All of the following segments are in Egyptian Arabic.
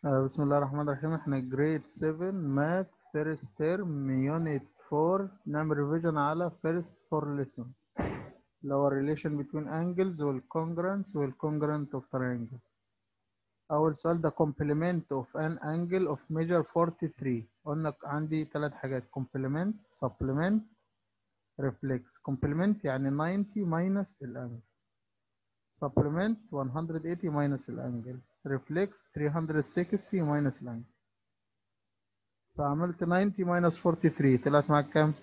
آه، بسم الله الرحمن الرحيم احنا جريد 7 ماث فيرست ترم يونت 4 نعمل ريفيجن على فيرست 4 ليسون اللي هو relation between angles والcongruence والcongruent of triangle أول سؤال ده complement of an angle of measure 43 قلنا عندي ثلاث حاجات complement supplement reflex complement يعني 90 minus الانجل supplement 180 minus الانجل reflex 360 minus الانجل فعملت 90 minus 43 طلعت معاك كام؟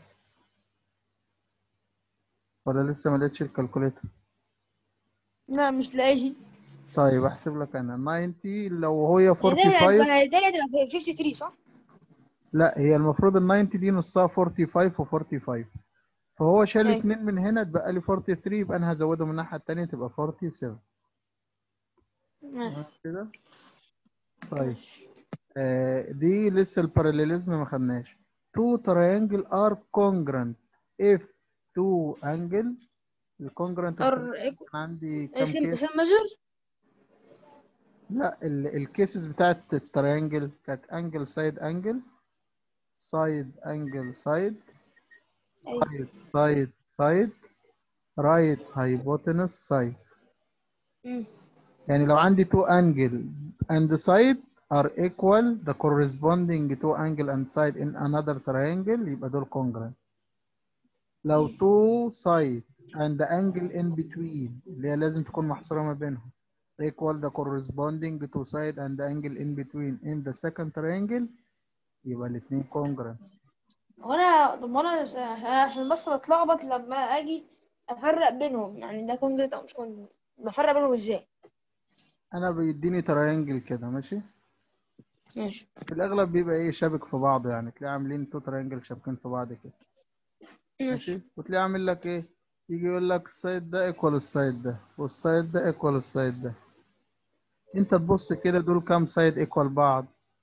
ولا لسه ما لقيتش الكالكوليتر؟ لا مش لاقيه طيب احسب لك انا 90 لو هي يعني 45 ده هتبقى 53 صح؟ لا هي المفروض ال 90 دي نصها 45 و 45 فهو شال أيوة. اتنين من هنا اتبقى لي 43 يبقى انا هزوده من الناحيه التانيه تبقى 47 ماشي. تمام كده طيب آه دي لسه الباراليليزم ما خدناش two triangle are congruent if two angle الكونجرنت ار عندي كام سم كيس سم ميجر لا ال- الكيسز بتاعت التريانجل كانت انجل سايد انجل سايد انجل سايد أيوة. سايد سايد سايد رايت هايبوتنس سايد يعني لو عندي two angle and side are equal the corresponding two angle and side in another triangle يبقى دول congruent لو two side and the angle in between اللي هي لازم تكون محصورة ما بينهم equal the corresponding two side and the angle in between in the second triangle يبقى الاثنين congruent هو انا طب ما انا أنا عشان بس بتلخبط لما اجي افرق بينهم يعني ده كونجريت او مش كونجريت بفرق بينهم ازاي؟ انا بيديني تريانجل كده ماشي ماشي في الاغلب بيبقى ايه شابك في بعض يعني تلاقي عاملين تو تريانجل شابكين في بعض كده ماشي ماشي وتلاقيه عامل لك ايه يجي يقول لك السايد ده ايكوال السايد ده والسايد ده ايكوال السايد ده انت تبص كده دول كام سايد ايكوال بعض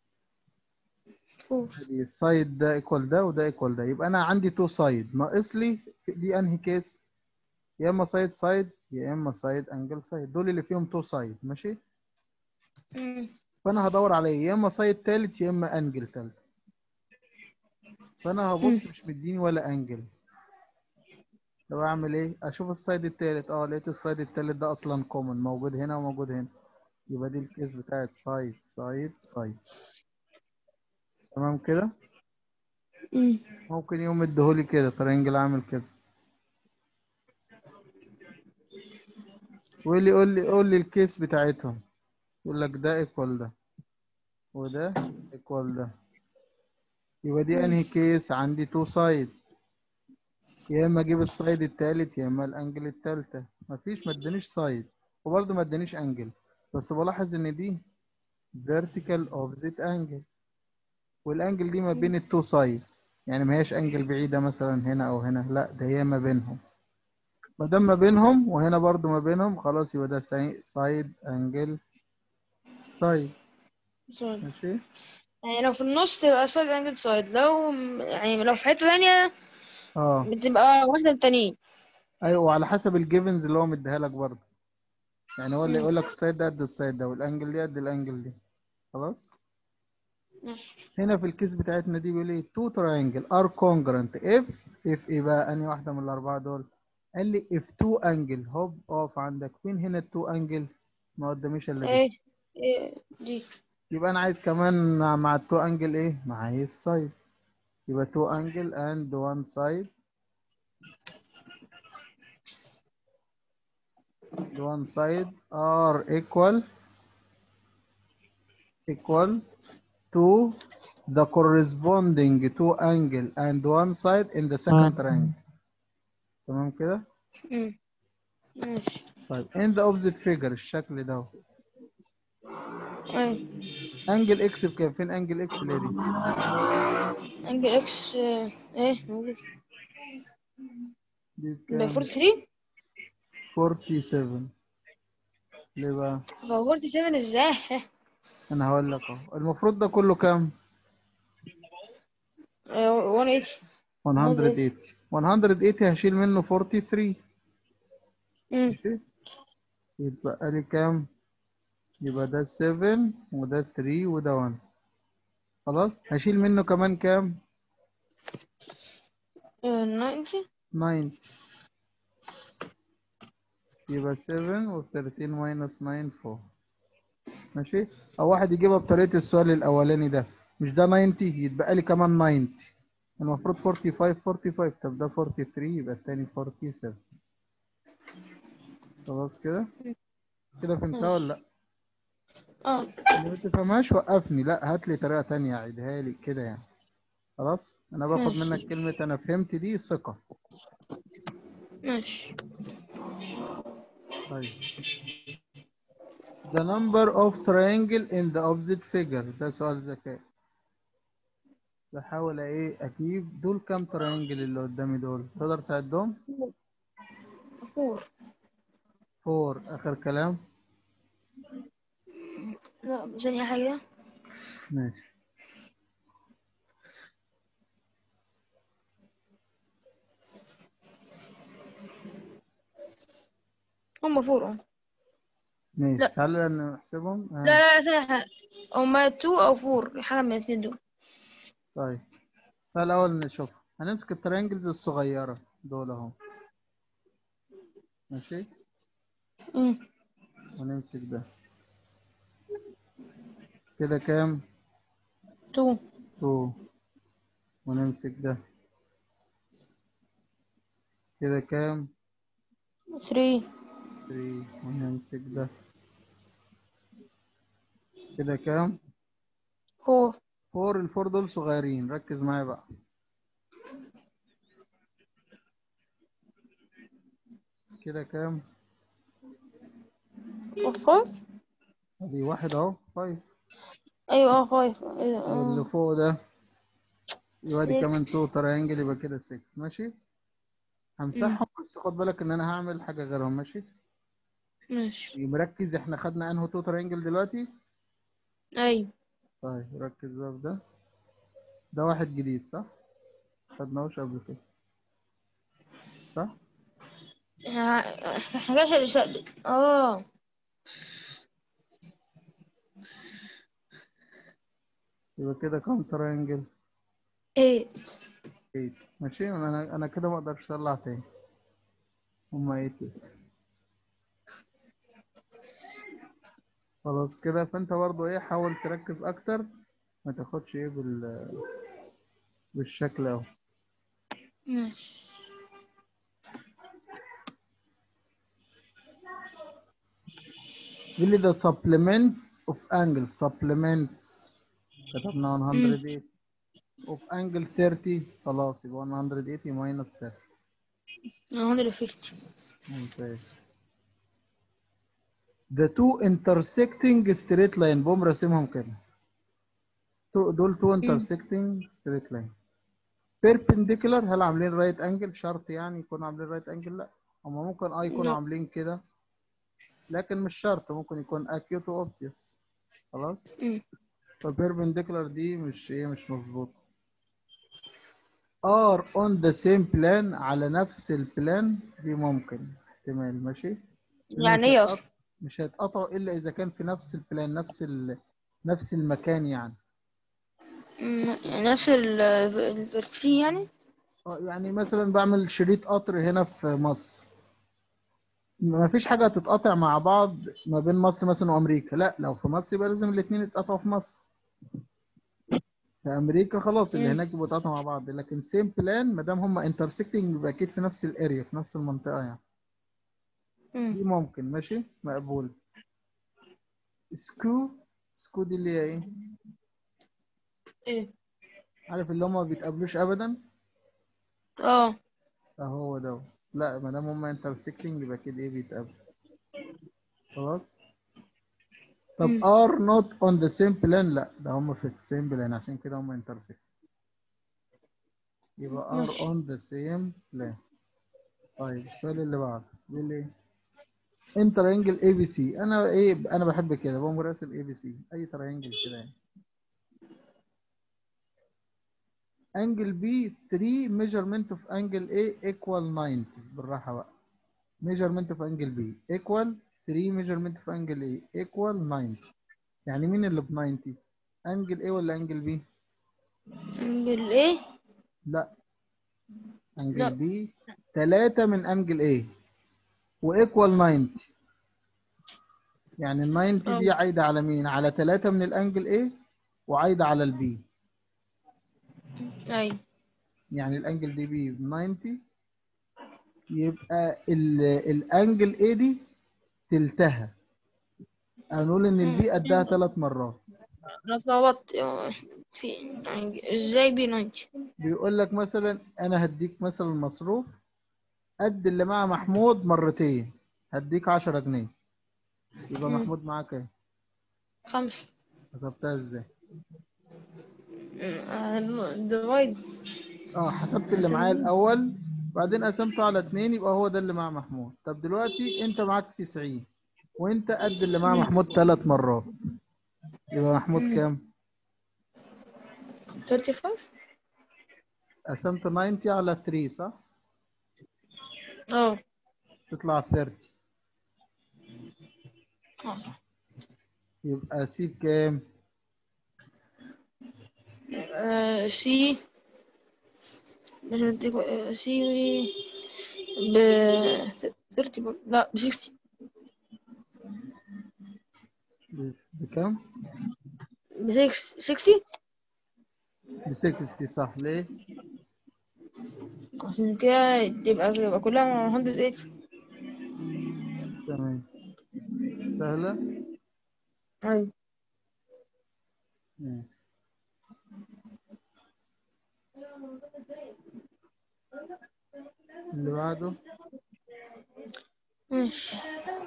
فور السايد ده ايكوال ده وده ايكوال ده يبقى انا عندي تو سايد ناقص لي دي انهي كيس يا اما سايد سايد يا اما سايد انجل سايد دول اللي فيهم تو سايد ماشي مم. فانا هدور على ايه يا اما سايد تالت يا اما انجل تالت فانا هبص مش مديني ولا انجل طب اعمل ايه اشوف السايد التالت اه لقيت السايد التالت ده اصلا كومن موجود هنا وموجود هنا يبقى دي الكيس بتاعت سايد سايد سايد تمام كده مم. ممكن يوم اديهولي كده ترينجل عامل كده ويقول لي قول لي قول لي الكيس بتاعتهم يقول لك ده ايكوال ده وده ايكوال ده يبقى دي انهي كيس عندي تو سايد يا اما اجيب السايد التالت يا اما الانجل التالتة مفيش ما ادانيش سايد وبرضه ما ادانيش انجل بس بلاحظ ان دي vertical opposite angle والانجل دي ما بين التو سايد يعني ما هياش انجل بعيدة مثلا هنا او هنا لا ده هي ما بينهم ما دام ما بينهم وهنا برضه ما بينهم خلاص يبقى ده سايد انجل سايد سايد. ماشي يعني لو في النص تبقى سايد انجل سايد لو يعني لو في حتة تانية اه بتبقى واحدة من التانيين ايوه وعلى حسب الجيفنز اللي هو مديها لك برضه يعني هو اللي مم. يقول لك السايد ده قد السايد ده والانجل دي قد الانجل دي خلاص ماشي هنا في الكيس بتاعتنا دي بيقول ايه two triangle are congruent if if ايه بقى انهي واحده من الاربعه دول قال لي if two angle هوب اقف عندك فين هنا التو انجل ما قداميش الا دي ايه ايه دي يبقى انا عايز كمان مع- مع التو انجل ايه معايا السايد يبقى two angle and one side one side are equal equal to the corresponding two angle and one side in the second triangle تمام كده مم. ماشي طيب in the opposite figure الشكل ده اهو. ايه انجل اكس بكام فين انجل اكس اللي هي دي انجل اكس آه، ايه موجود دي يبقى بكام 43 47 ليه بقى هو 47 ازاي؟ انا هقول لك اهو المفروض ده كله كام آه، 180 180 180 هشيل منه 43 مم. ماشي يتبقى لي كام يبقى ده 7 وده 3 وده 1 خلاص هشيل منه كمان كام آه، 90 9 يبقى 7 و 13 ماينس 9 4 ماشي او واحد يجيبها بطريقه السؤال الاولاني ده مش ده 90 يتبقى لي كمان 90 المفروض 45 45 طب ده 43 يبقى التاني 47 خلاص كده كده فهمتها ولا لا اه اللي ما تفهمهاش وقفني لا هات لي طريقه تانية عيدها لي كده يعني خلاص انا باخد ماشي. منك كلمه انا فهمت دي ثقه ماشي طيب The number of triangle in the opposite figure ده سؤال ذكاء بحاول ايه اجيب دول كام تراينجل اللي قدامي دول تقدر تعدهم فور فور اخر كلام لا ثانية حاجة ماشي هم فور اه ماشي لا. تعالى نحسبهم آه. لا لا لا ثانية حاجة هما تو أو فور حاجة من الاتنين دول طيب تعالى الاول نشوف هنمسك التراينجلز الصغيره دول اهو ماشي مم. ونمسك ده كده كام تو 2 ونمسك ده كده كام ثري 3 ونمسك ده كده كام فور فور الفور دول صغيرين ركز معايا بقى كده كام فايف ادي واحد اهو فايف أيوة اه فايف أيوة واللي اه فوق ده يبقى دي Six. كمان تو تراينجل يبقى كده 6 ماشي همسحهم بس خد بالك ان انا هعمل حاجه غيرهم ماشي ماشي مركز احنا خدنا انه تو تراينجل دلوقتي أيوة طيب ركز بقى في ده ده واحد جديد صح خدناهوش قبل كده صح ها- حاجات اللي شقلب اه يبقى كده كام تراينجل ايت 8 ماشي انا انا كده ما اقدرش اطلع تاني هما 8 خلاص كده فانت برضو ايه حاول تركز اكتر ما تاخدش ايه بال بالشكل اهو ماشي يقول لي the supplements of angle supplements كتبنا 108 of angle 30 خلاص يبقى 180 minus 30 150 ممتاز the two intersecting straight line بقوم راسمهم كده تو- دول two intersecting straight line perpendicular هل عاملين رايت انجل شرط يعني يكونوا عاملين رايت انجل لا هما ممكن اه يكونوا لا. عاملين كده لكن مش شرط ممكن يكون acute و obvious خلاص مم. فبيربنديكولار دي مش ايه مش مظبوط are on the same plane على نفس البلان دي ممكن احتمال ماشي يعني مش ايه هيتقط- اصلا مش هيتقطعوا الا اذا كان في نفس البلان نفس ال... نفس المكان يعني مم، يعني نفس ال- الفرتي يعني اه يعني مثلا بعمل شريط قطر هنا في مصر ما فيش حاجه هتتقطع مع بعض ما بين مصر مثلا وامريكا لا لو في مصر يبقى لازم الاثنين يتقطعوا في مصر في امريكا خلاص اللي مم. هناك يبقوا يتقطعوا مع بعض لكن سيم بلان ما دام هم انترسكتنج يبقى اكيد في نفس الاريا في نفس المنطقه يعني مم. دي ممكن ماشي مقبول سكو سكو دي اللي هي ايه ايه عارف اللي هم ما بيتقابلوش ابدا اه اهو ده لا ما دام هم انترسكتنج يبقى كده ايه بيتقابلوا خلاص طب مم. are not on the same plane لا ده هم في السيم بلان عشان كده هم intersect يبقى are ماشي. on the same plane طيب السؤال اللي بعده بيقول ايه ان ترينجل اي بي سي انا ايه انا بحب كده بقوم راسم اي بي سي اي ترينجل كده يعني انجل بي 3 measurement of angle A equal 90 بالراحه بقى measurement of angle B equal 3 measurement في انجل A equal 90 يعني مين اللي ب 90 انجل A ولا انجل B انجل ايه لا لا. انجل B 3 من انجل A وايكوال 90 يعني ال 90 دي اه. عايده على مين على 3 من الانجل A وعايده على البي ايوه يعني الانجل دي بي ب 90 يبقى ال- الانجل A دي تلتها هنقول ان البي قدها ثلاث مرات انا اتلخبطت اه، في يعني ازاي بي 90 بيقول لك مثلا انا هديك مثلا مصروف قد اللي مع محمود مرتين هديك 10 جنيه يبقى مم. محمود معاه كام خمسة حسبتها ازاي ديفايد اه حسبت اللي معايا الاول بعدين قسمته على اتنين يبقى هو ده اللي مع محمود طب دلوقتي انت معاك 90 وانت قد اللي مع محمود ثلاث مرات يبقى محمود مم. كام 35 قسمت 90 على 3 صح اه تطلع 30 اه صح يبقى سي بكام آه، سي لازم اديك آه، سي ب 30 برضه. لا ب 60 ب- بكام ب 60 ب 60 صح ليه عشان كده تبقى تبقى كلها 180 تمام سهلة ايوه مم. اللي بعده ماشي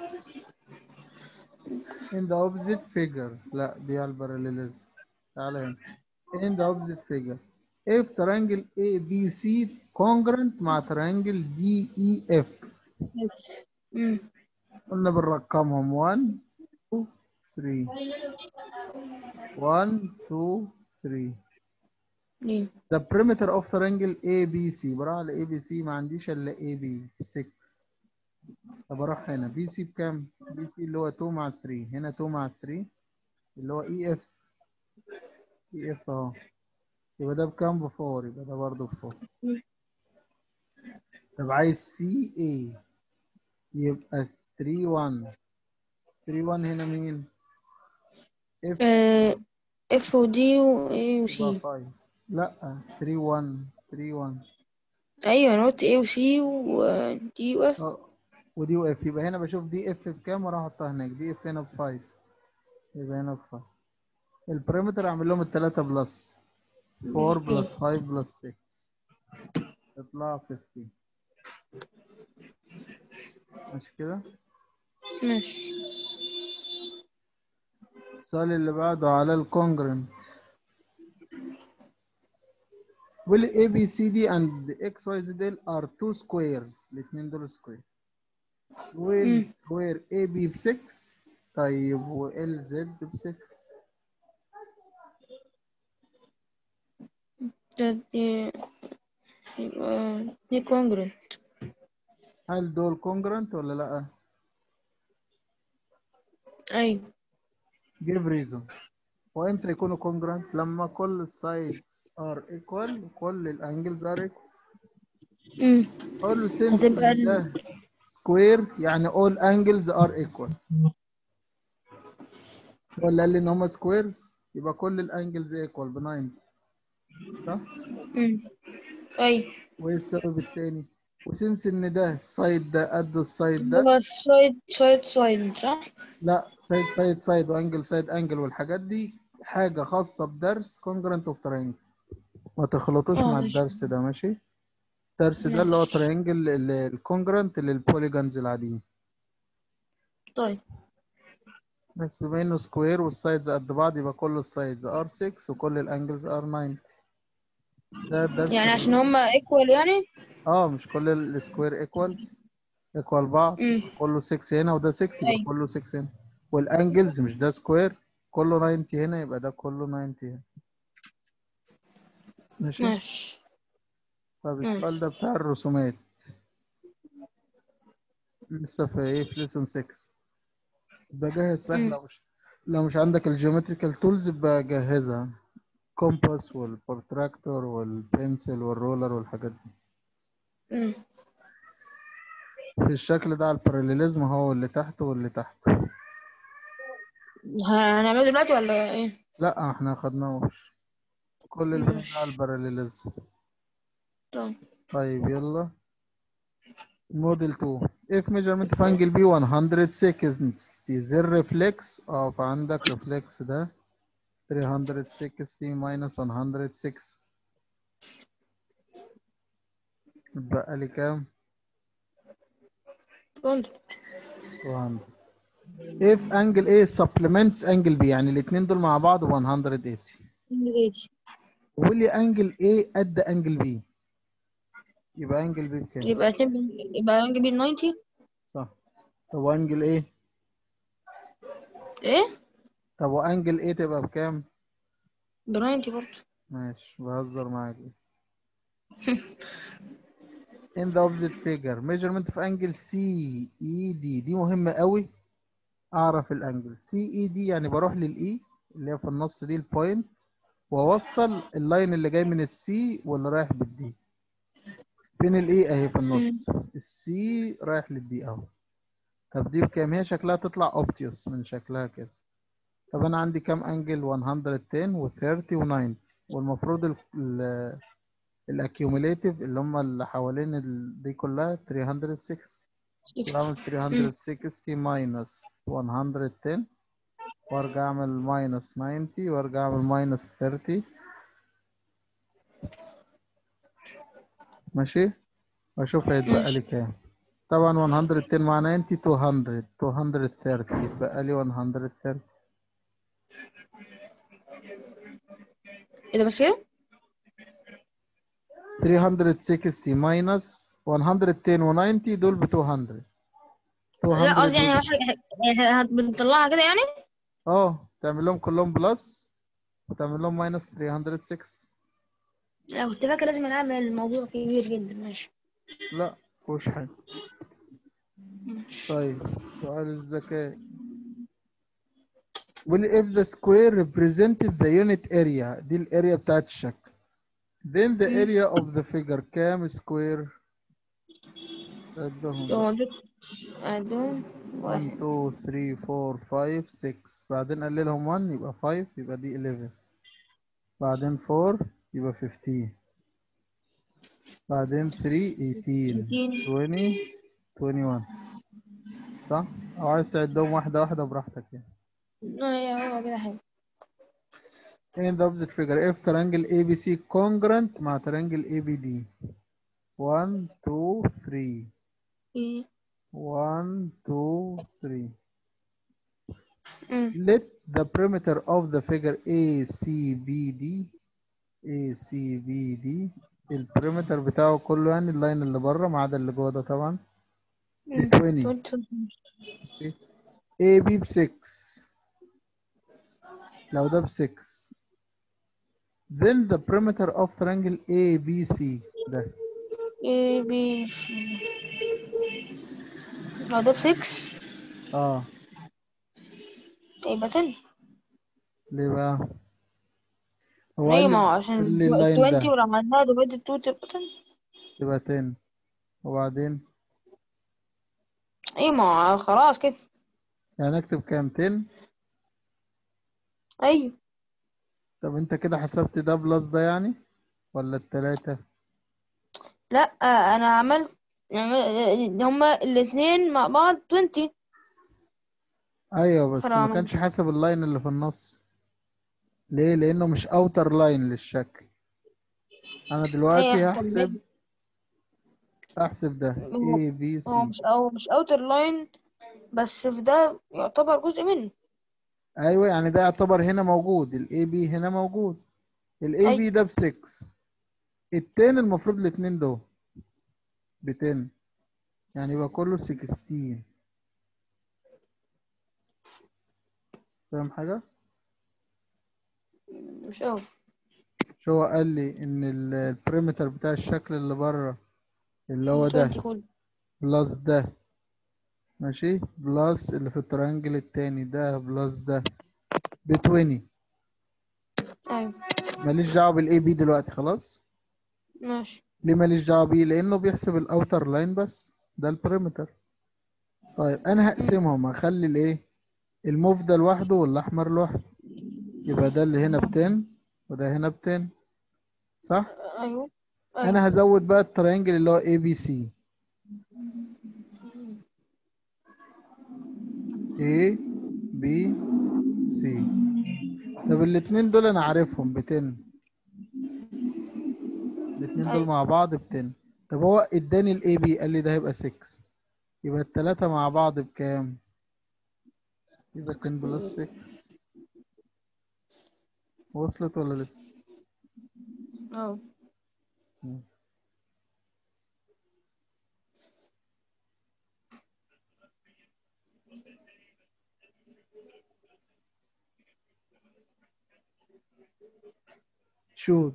in the opposite figure لا دي على الباراليليزم تعالى هنا in the opposite figure if triangle ABC congruent مع triangle DEF امم قلنا بنرقمهم 1 2 3 1 2 3 ليه The perimeter of triangle ABC بروح على ABC ما عنديش الا AB 6 طب اروح هنا BC بكام؟ BC اللي هو 2 مع 3 هنا 2 مع 3 اللي هو EF EF اهو يبقى ده بكام ب 4 يبقى ده برضه ب 4 طب عايز CA يبقى 3 1 3 1 هنا مين؟ F اف ودي واي يبقى وسي 5 لا 3 1 3 1 ايوه انا قلت اي وسي ودي واف اه ودي واف يبقى هنا بشوف دي اف بكام واروح احطها هناك دي اف هنا ب 5 يبقى هنا ب 5 البريمتر اعمل لهم الثلاثه بلس 4 بلس 5 بلس 6 يطلع 15 مش كده ماشي السؤال اللي بعده على الكونجرنت will A B C D and X Y Z are two squares الاثنين دول square will مم. square A B ب 6 طيب و L Z ب 6 ده دي يبقى دي كونجرنت هل دول كونجرنت ولا لا؟ ايوه give reason وامتى يكونوا congruent لما كل sides are equal وكل الانجلز are equal امم اقول له since هتبقى إن ده square يعني all angles are equal ولا قال لي ان هما squares يبقى كل الانجلز equal ب 90 صح؟ امم ايوه وايه السبب التاني؟ وسنس ان ده السايد ده قد السايد ده يبقى سايد سايد سايد صح؟ لا سايد سايد سايد وانجل سايد انجل والحاجات دي حاجة خاصة بدرس كونجرنت اوف ترينجل ما تخلطوش اه مع ماشي. الدرس ده ماشي الدرس ده اللي هو ماشي. ترينجل الكونجرنت للبوليجونز العاديين طيب بس بما انه سكوير والسايدز قد بعض يبقى كل السايدز ار 6 وكل الانجلز ار 90 ده الدرس يعني ال- عشان هما ايكوال يعني؟ اه مش كل السكوير ايكوالز ايكوال بعض امم كله 6 هنا وده 6 يبقى أيوة. كله 6 هنا والانجلز مش ده سكوير كله 90 هنا يبقى ده كله 90 هنا ماشي ماشي طب ماشي. السؤال ده بتاع الرسومات لسه في ايه في ليسون 6 يبقى جهز صح مم. لو مش لو مش عندك الجيومتريكال تولز يبقى جهزها كومباس والبروتراكتور والبنسل والرولر والحاجات دي مم. في الشكل ده على الباراليليزم هو اللي تحت واللي تحت ه- هنعمله دلوقتي ولا ايه؟ لا احنا خدناهوش كل اللي فات ده ماشي. على الباراليليزم طيب طيب يلا موديل 2 if measurement of angle B 160 the reflex of عندك reflex ده 360 minus 160 اتبقى لي كام؟ كنت 200 if angle A supplements angle B يعني الاثنين دول مع بعض 180 واللي angle A قد angle B يبقى angle B بكام؟ يبقى اتنين يبقى نجيب ال 90 صح طب وانجل ايه؟ ايه؟ طب وانجل ايه تبقى بكام؟ ب 90 برضه ماشي بهزر معاك in the opposite figure measurement of angle CED دي مهمة قوي اعرف الانجل CED يعني بروح للاي اللي هي في النص دي البوينت واوصل اللاين اللي جاي من السي واللي رايح بالدي فين الاي اهي في النص السي رايح للدي اهو طب دي بكام هي شكلها تطلع اوبتيوس من شكلها كده طب انا عندي كام انجل 110 و30 و90 والمفروض ال- ال- الاكيوميليتيف اللي هم اللي حوالين ال- دي كلها 360 بعمل 360 ماينس 110 وارجع اعمل ماينس 90 وارجع اعمل ماينس 30 ماشي واشوف هيتبقى لي ماشي. كام طبعا 110 مع 90 200 230 يتبقى لي 130 ايه ده بس كده؟ 360 ماينس 110 و90 دول ب 200 لا قصدي يعني دول- واحد- يعني هت- بنطلعها كده يعني؟ اه تعمل لهم كلهم بلس وتعمل لهم ماينس 360 لا كنت فاكر لازم نعمل الموضوع كبير جدا ماشي لا مفيهوش حاجة طيب سؤال الذكاء will if the square represented the unit area دي الاريا بتاعت الشكل then the مم. area of the figure كام square عدهم بقى. 200 عندهم 1 واحد 2 3 4 5 6 بعدين قللهم 1 يبقى 5 يبقى دي 11 بعدين 4 يبقى 15 بعدين 3 18 20 21 صح؟ أو عايز تعدهم واحدة واحدة براحتك يعني ايوه هو كده حلو in the opposite figure if triangle ABC congruent مع triangle ABD 1 2 3 إيه. 1 2 3 مم. let the perimeter of the figure ACBD ACBD البريمتر بتاعه كله يعني اللاين اللي بره ما عدا اللي جوه ده طبعا مم. 20 AB ب 6 لو ده ب 6 then the perimeter of triangle ABC ده A B C لو ده ب 6 اه يبقى 10 ليه بقى؟ هو ليه قال ما هو لي عشان قال لي اللاين 20 ده ولو عملناها ديفايد 2 تبقى 10 تبقى 10 وبعدين ايه ما هو خلاص كده يعني اكتب كام 10 ايوه طب انت كده حسبت ده بلس ده يعني ولا التلاتة لا انا عملت يعني هما الاثنين مع بعض 20 ايوه بس ما حرام. كانش حاسب اللاين اللي في النص ليه لانه مش اوتر لاين للشكل انا دلوقتي أيوة، هحسب احسب ده هو- A B هو C مش هو مش اوتر لاين بس في ده يعتبر جزء منه ايوه يعني ده يعتبر هنا موجود ال A B هنا موجود ال A B أيوة. ده ب 6 التين المفروض الاتنين دول ب 10 يعني يبقى كله 16 فاهم حاجة؟ مش قوي شو هو قال لي ان ال- البريمتر بتاع الشكل اللي بره اللي هو ده 20 كله بلس ده ماشي بلس اللي في الترينجل التاني ده بلس ده ب 20 ايوه ماليش دعوه بالاي بي دلوقتي خلاص ماشي ليه ماليش دعوه بيه لانه بيحسب الاوتر لاين بس ده البريمتر طيب انا هقسمهم هخلي الايه الموف ده لوحده والاحمر لوحده يبقى ده اللي هنا ب 10 وده هنا ب 10 صح ايوه انا هزود بقى الترينجل اللي هو اي بي سي A B C طب الاتنين دول انا عارفهم ب 10 الاتنين دول أيوة. مع بعض ب 10 طب هو اداني الاي بي قال لي ده هيبقى 6 يبقى التلاتة مع بعض بكام؟ يبقى 10 بلس 6 وصلت ولا لسه؟ اه مم. shoot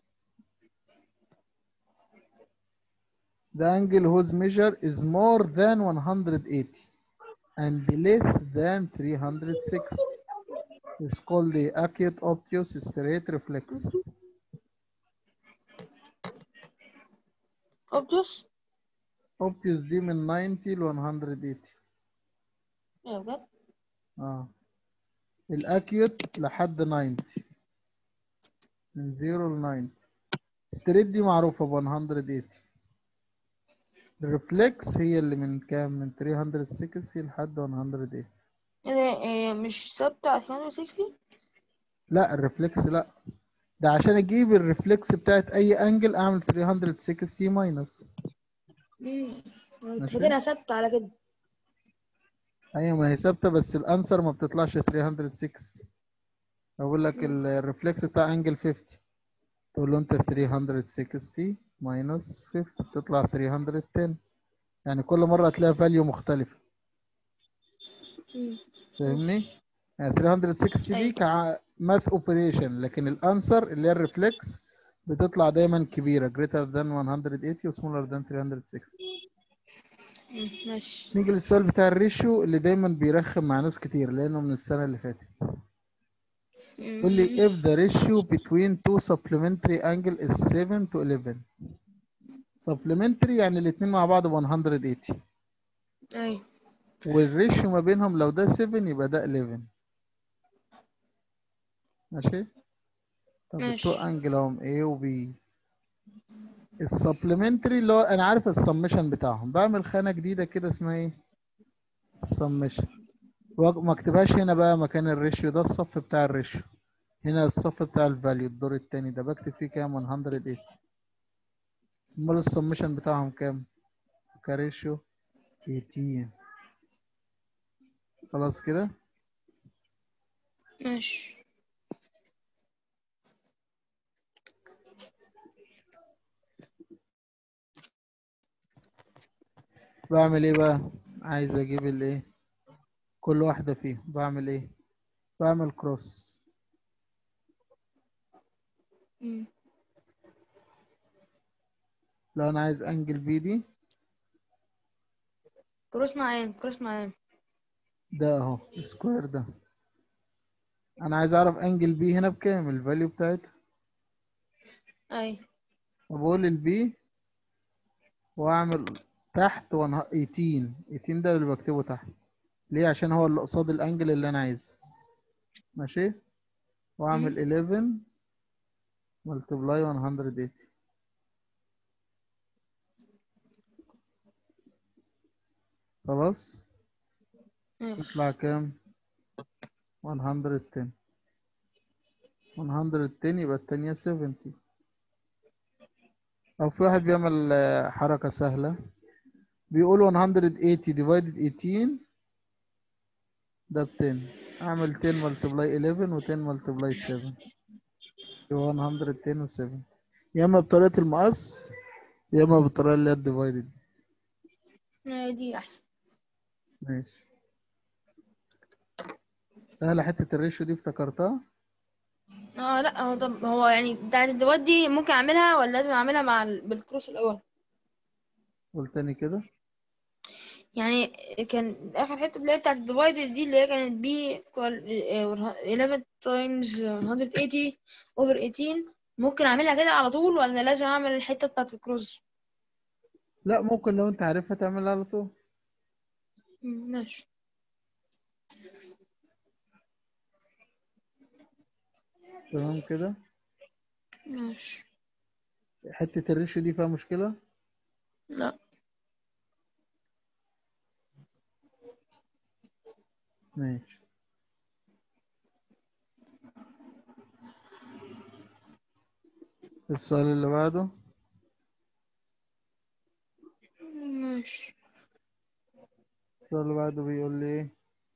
the angle whose measure is more than 180 and less than 360 is called the acute obtuse straight reflex اوبتوس obtuse دي من 90 ل 180 ايوه بجد اه الاكيوت لحد 90 من 0 ل 90 ستريت دي معروفة ب 180 الريفلكس هي اللي من كام من 360 لحد 180 يعني إيه مش ثابتة على 360 لا الريفلكس لا ده عشان اجيب الريفلكس بتاعت اي انجل اعمل 360 ماينس امم ماشي. فاكرها ثابتة على كده ايوه ما هي ثابته بس الانسر ما بتطلعش 360 اقول لك ال- الريفلكس بتاع انجل 50 تقول له انت 360 ماينس 50 بتطلع 310 يعني كل مره هتلاقي فاليو مختلفه مم. فاهمني يعني 360 دي أيوة. كماث اوبريشن لكن الانسر اللي هي الريفلكس بتطلع دايما كبيره greater than 180 و smaller than 360 مم. ماشي نيجي للسؤال بتاع الريشيو اللي دايما بيرخم مع ناس كتير لانه من السنه اللي فاتت قول لي if the ratio between two supplementary angle is 7 to 11 supplementary يعني الاتنين مع بعض ب 180 ايوه والريشيو ما بينهم لو ده 7 يبقى ده 11 ماشي طب ماشي. التو انجل اهم A و B السبلمنتري اللي هو انا عارف السمشن بتاعهم بعمل خانه جديده كده اسمها ايه السمشن ما اكتبهاش هنا بقى مكان الريشيو ده الصف بتاع الريشيو هنا الصف بتاع الفاليو الدور التاني ده بكتب فيه كام 180 امال السمشن بتاعهم كام كريشيو 18 خلاص كده ماشي بعمل ايه بقى عايز اجيب الايه كل واحده فيهم بعمل ايه بعمل كروس مم. لو انا عايز انجل بي دي كروس مع ايه كروس مع ايه ده اهو السكوير ده انا عايز اعرف انجل بي هنا بكام الفاليو بتاعتها ايوه فبقول البي واعمل تحت 18 18 ده اللي بكتبه تحت ليه عشان هو اللي قصاد الانجل اللي انا عايزه ماشي واعمل 11 ملتبلاي 180 خلاص ماشي يطلع كام 110 110 يبقى التانية 70 أو في واحد بيعمل آه، حركة سهلة بيقول 180 divided 18 ده ب 10 أعمل 10 multiply 11 و 10 multiply 7 يبقى 110 و 7 يا إما بطريقة المقص يا إما بالطريقة اللي هي الديفايدد آه، دي احسن ماشي سهلة حتة الريشيو دي افتكرتها اه لا هو طب هو يعني بتاعت الدوات دي ممكن اعملها ولا لازم اعملها مع ال... بالكروس الاول قول تاني كده يعني كان اخر حته اللي هي بتاعت الديفايدد دي اللي هي كانت بي 11 تايمز 180 اوفر 18 ممكن اعملها كده على طول ولا لازم اعمل الحته بتاعت الكروس لا ممكن لو انت عارفها تعملها على طول مم، ماشي تمام كده ماشي حتة الريش دي فيها مشكلة لا ماشي السؤال اللي بعده ماشي السؤال اللي بعده بيقول لي ايه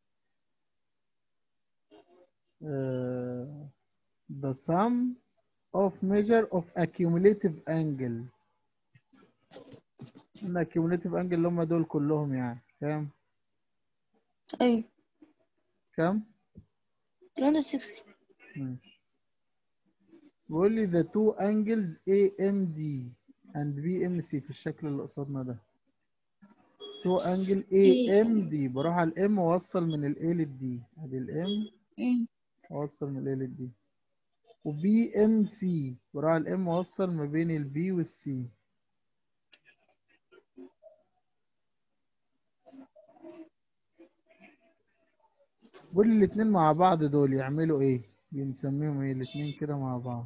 آه، the sum of measure of accumulative angle ان accumulative angle اللي هم دول كلهم يعني كام ايوه كام 360 ماشي بيقول لي the two angles AMD and BMC في الشكل اللي قصادنا ده two angle AMD بروح على الام واوصل من ال A لل D ادي الام مم. واوصل من ال A لل D وبي ام سي بروح على الام واوصل ما بين البي والسي بيقول لي الاتنين مع بعض دول يعملوا ايه بنسميهم ايه الاتنين كده مع بعض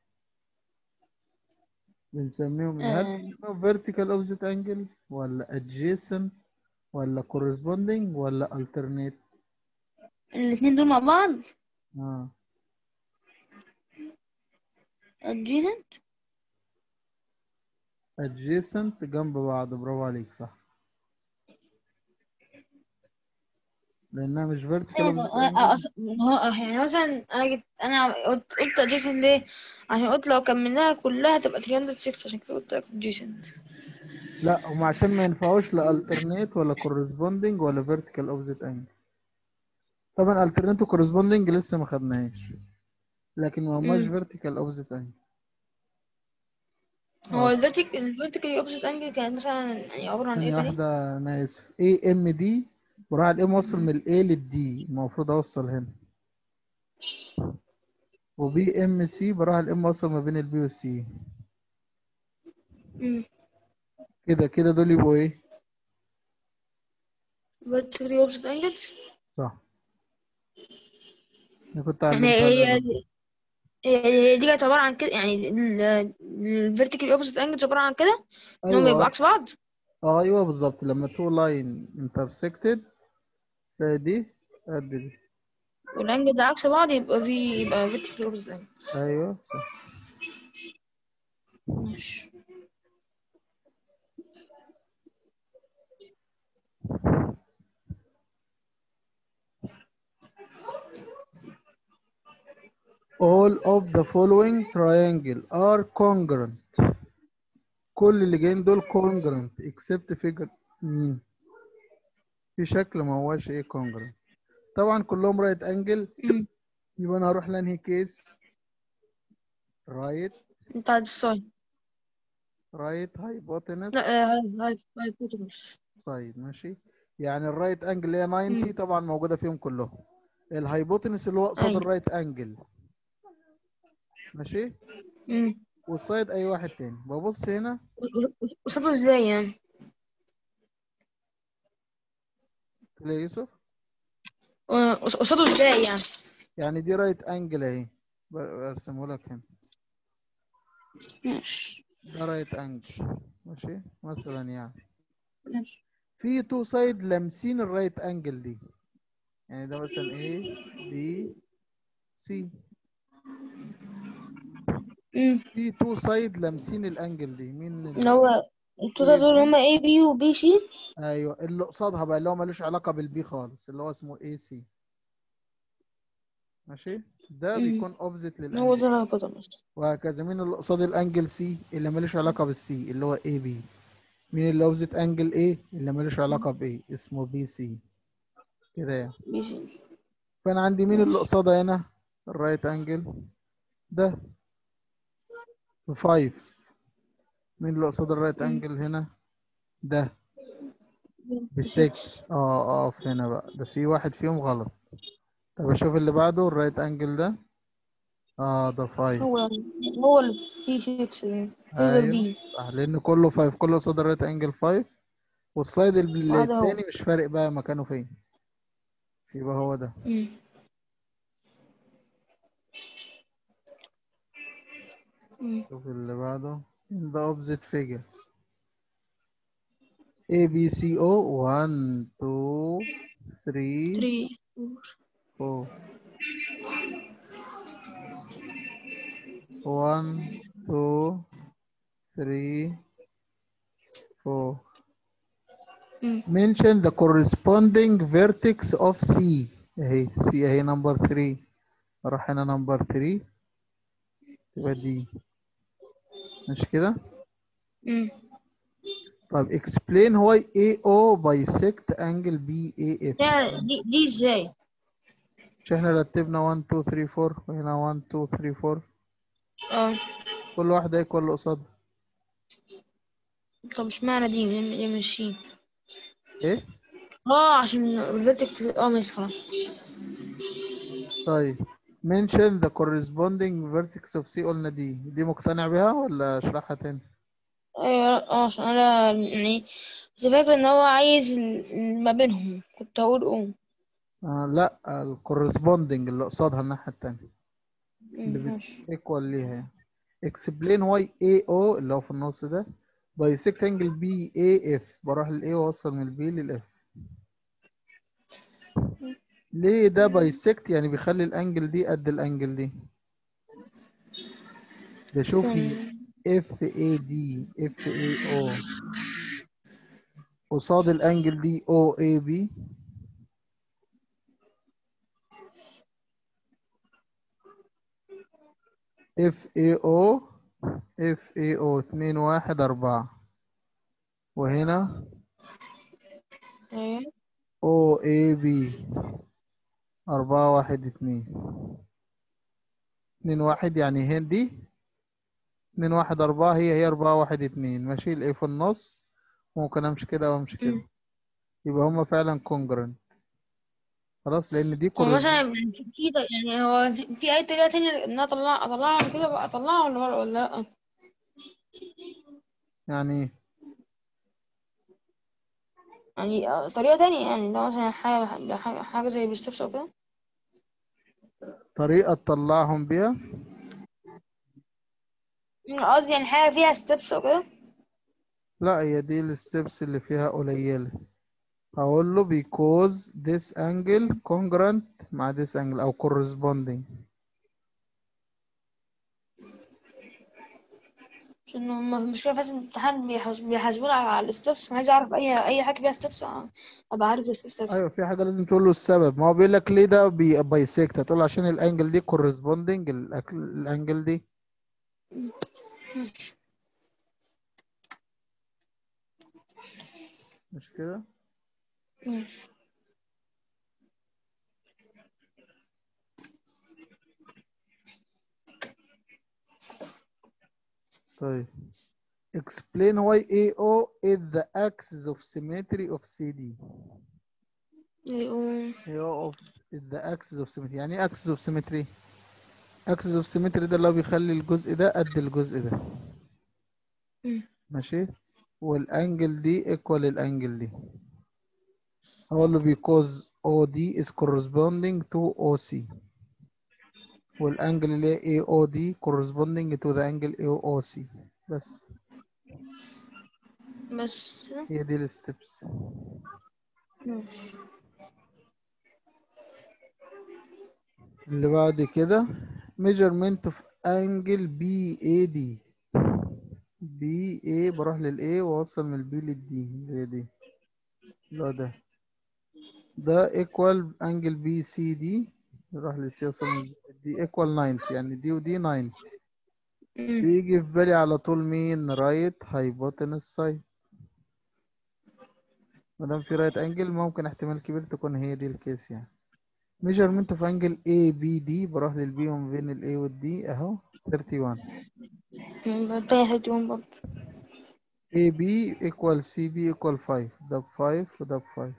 بنسميهم ايه هل آه. بنسميهم vertical opposite angle ولا adjacent ولا corresponding ولا alternate الاتنين دول مع بعض اه adjacent adjacent جنب بعض برافو عليك صح لانها مش vertical ايوه opposite آه، angle آه، أص- هو يعني مثلا انا جبت انا قلت قلت adjacent ليه عشان قلت لو كملناها كلها تبقى 306 عشان كده قلت لك adjacent لا هم عشان ما ينفعوش لا alternate ولا corresponding ولا vertical opposite angle طبعا alternate و corresponding لسه ما خدناهاش لكن ما هماش مم. vertical opposite angle هو اه الفيرتيك الفيرتيكال opposite angle كانت مثلا يعني عبارة عن ايه ثانية تاني؟ واحدة أنا آسف A M D وراح على الام اوصل من ال A لل D المفروض اوصل هنا وبي ام سي بروح على الام اوصل ما بين البي والسي مم. كده كده دول يبقوا ايه vertically opposite angle صح انا كنت يعني علمتها هي ده هي هي دي كانت عبارة عن كده يعني الفيرتيكال opposite angle عبارة عن كده انهم يبقوا ايوه عكس بعض اه ايوه بالظبط لما تو لاين intersected تلاقي دي قد دي والانجل ده عكس بعض يبقى في يبقى vertically opposite angle ايوه صح ماشي all of the following triangle are congruent كل اللي جايين دول congruent except figure مين في شكل ما هواش ايه congruent طبعا كلهم right angle مم. يبقى انا هروح لانهي كيس right بتاع الساين right hypotenuse لا آه، هاي هاي هاي hypotenuse. side ماشي يعني الرايت انجل اللي هي 90 مم. طبعا موجوده فيهم كلهم الهايبوتنس اللي هو قصاد أيوة. الرايت انجل ماشي مم. والسايد اي واحد تاني ببص هنا قصاده ازاي يعني تلاقي يوسف آه، قص- قصاده ازاي يعني يعني دي رايت انجل اهي ب- برسمه لك هنا ماشي ده رايت انجل ماشي مثلا يعني ماشي في تو سايد لامسين الرايت انجل دي يعني ده مثلا A B C مم. في تو سايد لامسين الانجل دي مين اللي هو التوتال دول هما A B و B C ايوه اللي قصادها بقى اللي هو ملوش علاقه بالبي خالص اللي هو اسمه اي سي ماشي ده مم. بيكون اوبزيت هو للانجل ده الهايبوتنس وهكذا مين اللي قصاد الانجل سي اللي ملوش علاقه بالسي اللي هو اي بي مين اللي اوبزيت انجل اي اللي ملوش علاقه باي اسمه بي سي كده يعني بي سي فانا عندي مين اللي قصادها هنا الرايت انجل ده 5 مين اللي قصاد الرايت مم. انجل هنا ده ب 6 اه اقف هنا بقى ده في واحد فيهم غلط طب اشوف اللي بعده الرايت انجل ده اه ده 5 هو هو اللي فيه 6 ده تقدر ايوه بيه صح لان كله 5 كله قصاد الرايت انجل 5 والسايد اللي هذا هو. التاني مش فارق بقى مكانه فين يبقى هو ده مم. مم. شوف اللي بعده in the opposite figure A B C O 1 2 3 3 4 1 2 3 4 مم. mention the corresponding vertex of C اهي C اهي number 3 اروح هنا number 3 تبقى دي مش كده مم. طب explain why AO bisect angle BAF ده دي دي ازاي؟ مش احنا رتبنا 1 2 3 4 وهنا 1 2 3 4 اه كل واحدة ايكوال اللي قصادها طب اشمعنى دي دي ماشيين ايه اه عشان الفيرتكس اه ماشي خلاص طيب mention the corresponding vertex of C قلنا دي دي مقتنع بيها ولا اشرحها تاني ايوه اه عشان انا يعني كنت فاكر ان هو عايز ال- ما بينهم كنت هقول اه آه لا ال corresponding اللي قصادها الناحية التانية اللي مم، بت ماشي equal ليها يعني explain why AO اللي هو في النص ده bisect angle BAF بروح لل A واوصل من ال B لل F ليه ده bisect يعني بيخلي الانجل دي قد الانجل دي ده شوفي اف اي دي اف اي او قصاد الانجل دي او اي بي اف اي او اف اي او اتنين واحد اربعة وهنا ايوه او اي بي اربعة واحد اتنين اتنين واحد يعني هنا دي اتنين واحد اربعة هي هي اربعة واحد اتنين ماشي الايه في النص ممكن امشي كده او امشي كده مم. يبقى هما فعلا كونجرنت خلاص لان دي هو كورز مثلا في ده- يعني هو في, في اي طريقة تانية ان انا اطلع اطلعهم كده بقى اطلعهم ولا ولا لا يعني ايه يعني آه، طريقة تانية يعني لو مثلا حاجة حاجة, حاجة زي بستفس او كده طريقة تطلعهم بيها قصدي يعني حاجة فيها ستيبس او كده لا هي دي الستبس اللي فيها قليلة هقول له because this angle congruent مع this angle أو corresponding عشان هما المشكلة في الامتحان بيحس- بيحاسبونا على الستبس عايز اعرف اي اي حاجة فيها ستبس ابقى عارف الستبس أيوة في حاجة لازم تقول له السبب ما هو بيقول لك ليه ده بي bisect هتقول له عشان الانجل دي corresponding الأك- الانجل دي مش كده ماشي طيب explain why AO is the axis of symmetry of CD يقوم AO of is the axis of symmetry يعني ايه axis of symmetry axis of symmetry ده اللي هو بيخلي الجزء ده قد الجزء ده مم. ماشي والانجل دي equal الانجل دي هقول له because OD is corresponding to OC والانجل اللي هي AOD corresponding to the angle AOC بس بس هي دي الستبس ماشي اللي بعد كده measurement of angle BAD BA بروح لل A واوصل من ال B لل D اللي هي دي اللي هو ده ده equal angle BCD نروح لل C اوصل من دي equal 90 يعني دي ودي 90 مم. بيجي في بالي على طول مين رايت hypotenuse side ما دام في رايت انجل ممكن احتمال كبير تكون هي دي الكيس يعني measurement of angle ABD بروح لل B وما بين ال A وال D اهو 31 يبقى التانية 31 برضه AB equal CB equal 5 ده ب 5 وده ب 5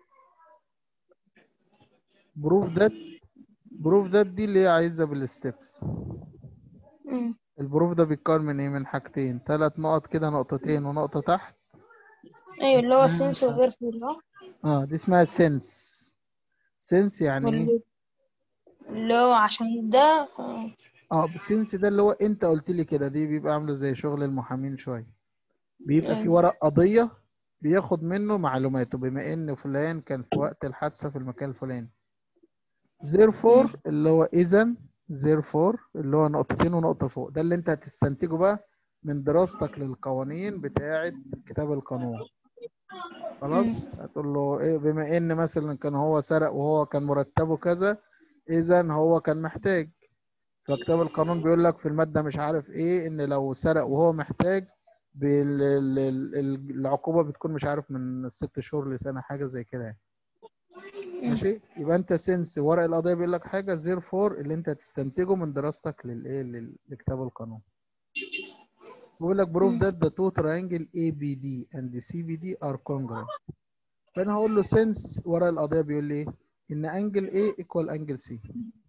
بروف ذات بروف ذات دي اللي هي عايزة بالستبس مم. البروف ده بيتكون من ايه من حاجتين ثلاث نقط كده نقطتين ونقطة تحت ايوه اللي هو آه. سنس وغير فور صح؟ اه دي اسمها سنس سنس يعني ايه واللي اللي هو عشان ده آه. اه سنس ده اللي هو انت قلت لي كده دي بيبقى عامله زي شغل المحامين شويه بيبقى في أيوة. ورق قضيه بياخد منه معلوماته بما ان فلان كان في وقت الحادثه في المكان الفلاني therefore اللي هو اذا therefore اللي هو نقطتين ونقطه فوق ده اللي انت هتستنتجه بقى من دراستك للقوانين بتاعه كتاب القانون خلاص هتقول له ايه بما ان مثلا كان هو سرق وهو كان مرتبه كذا اذا هو كان محتاج فكتاب القانون بيقول لك في المادة مش عارف ايه ان لو سرق وهو محتاج بال- ال- ال- ال- العقوبة بتكون مش عارف من ست شهور لسنة حاجة زي كده يعني. ماشي يبقى انت سنس ورق القضية بيقول لك حاجة زير فور اللي انت هتستنتجه من دراستك للايه لل- لكتاب القانون بيقول لك prove that the two triangle ABD and CBD are congruent فانا هقول له since ورق القضية بيقول لي ايه ان angle A equal angle C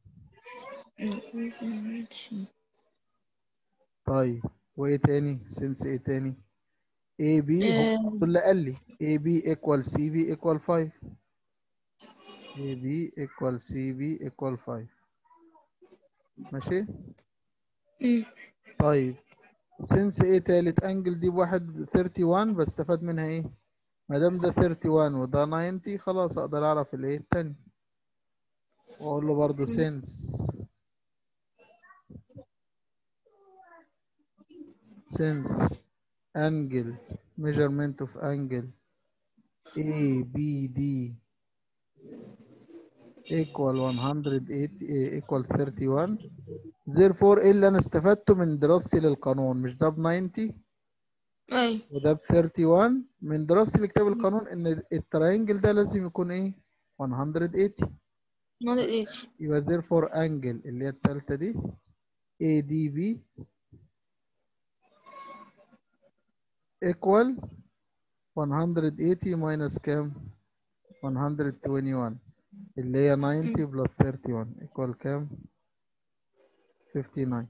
طيب وايه تاني since ايه تاني AB هو آه. اللي قال لي AB equal CB equal 5 AB equal CB equal 5 ماشي مم. طيب since ايه تالت انجل دي بواحد 31 بستفاد منها ايه ما دام ده 31 وده 90 خلاص اقدر اعرف الايه التاني واقول له برضو since since angle measurement of angle ABD equal 180 eh, equal 31 therefore ايه اللي انا استفدته من دراستي للقانون مش ده ب 90 ايوه وده ب 31 من دراستي لكتاب القانون ان التراينجل ده لازم يكون ايه 180 نقطة اتش يبقى therefore angle اللي هي التالتة دي ADB equal 180 minus كام 121 اللي هي 90 plus 31 equal كام 59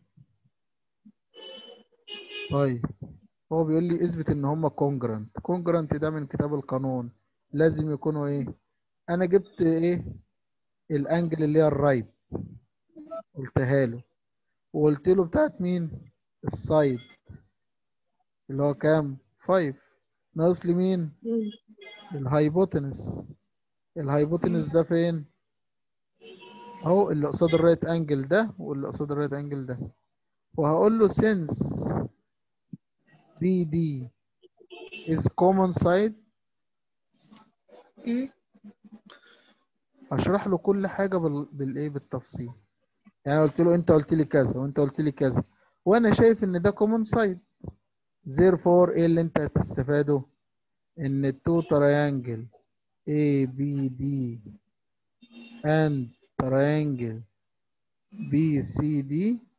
طيب هو بيقول لي اثبت ان هما congruent congruent ده من كتاب القانون لازم يكونوا ايه انا جبت ايه الانجل اللي هي الرايت قلتها له وقلت له بتاعت مين السايد اللي هو كام 5 ناقص لي مين الهايبوتنس الهايبوتنس ده فين اهو اللي قصاد الرايت انجل ده واللي قصاد الرايت انجل ده وهقول له since BD is common side مم. هشرح له كل حاجه بال... بالايه بالتفصيل يعني قلت له انت قلت لي كذا وانت قلت لي كذا وانا شايف ان ده common side therefore ايه اللي انت هتستفاده ان التو triangle ABD and triangle BCD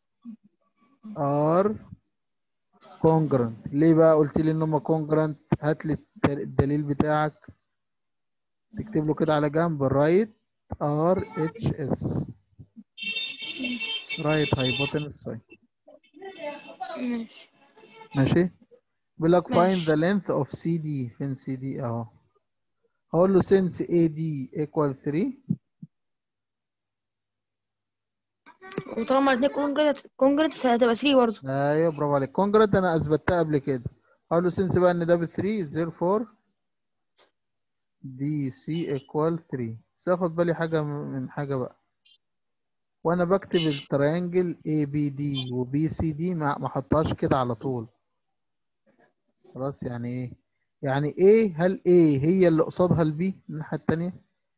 are congruent ليه بقى قلت لي ان هم congruent هات لي الت- الدليل بتاعك تكتب له كده على جنب right RHS right hypotenuse side ماشي ماشي بيقول لك find ماشي. the length of CD فين CD اهو هقول له since AD equal 3 وطالما الاثنين كونجريت كونجريت فهتبقى 3 برضه ايوه برافو عليك كونجرات انا اثبتها قبل كده هقول له since بقى ان ده ب 3 therefore DC equal 3 بس اخد بالي حاجه من حاجه بقى وانا بكتب التريانجل ABD و BCD ما ما احطهاش كده على طول خلاص يعني ايه يعني ايه هل ايه هي اللي قصادها البي الناحيه التانية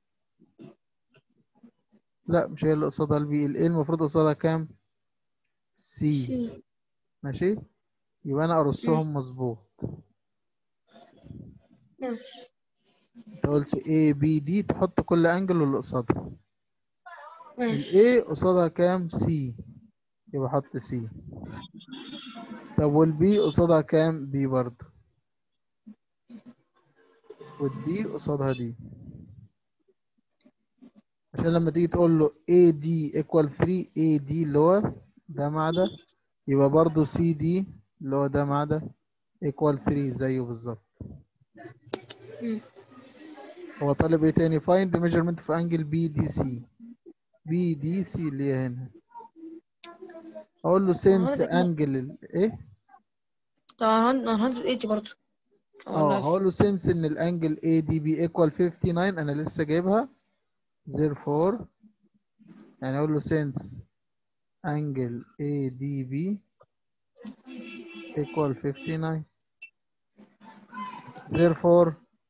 لا مش هي اللي قصادها البي الايه المفروض قصادها كام سي ماشي يبقى انا ارصهم مظبوط ماشي انت قلت A B D تحط كل انجل واللي قصادها ماشي ال A قصادها كام C يبقى حط C طب وال B قصادها كام B برضه والدي قصادها دي عشان لما تيجي تقول له AD equal 3 AD اللي هو ده مع ده يبقى برضه CD اللي هو ده مع ده equal 3 زيه بالظبط مم. هو طالب ايه تاني find the measurement of angle BDC BDC اللي هي هنا اقول له since ده كده. angle ال- ايه طبعا 180 برضه اه هقول له since ان الانجل ADB equal 59 انا لسه جايبها therefore يعني اقول له since angle ADB equal 59 therefore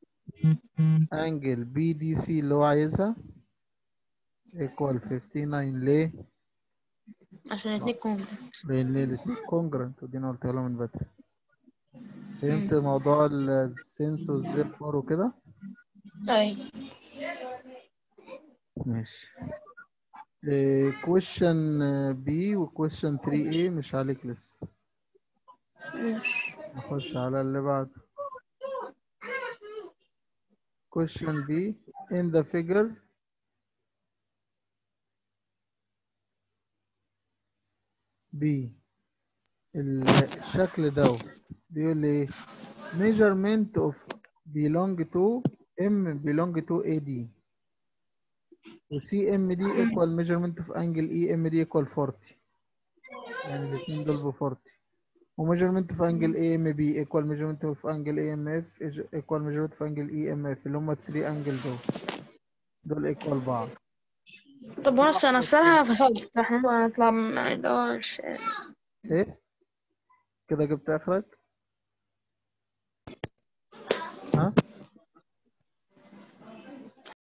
angle BDC اللي هو عايزها equal 59 ليه؟ عشان الاتنين كونجر لأن الاتنين congruent ودي أنا قلتها له من بدري فهمت موضوع السنس والزيرفور وكده؟ ايوه ماشي إيه question B و question 3A مش عليك لسه ماشي نخش على اللي بعده question B in the figure B الشكل ده بيقول ايه measurement of belong to M belong to AD و CM دي equal measurement of angle EM دي equal 40 يعني الاثنين دول ب 40 و measurement of angle AMB equal measurement of angle AMF equal measurement of angle EMF اللي هم الثري انجل دول دول equal بعض طب وانا انا الصراحة فصلت احنا هنطلع من اللي هو الش- ايه كده جبت اخرك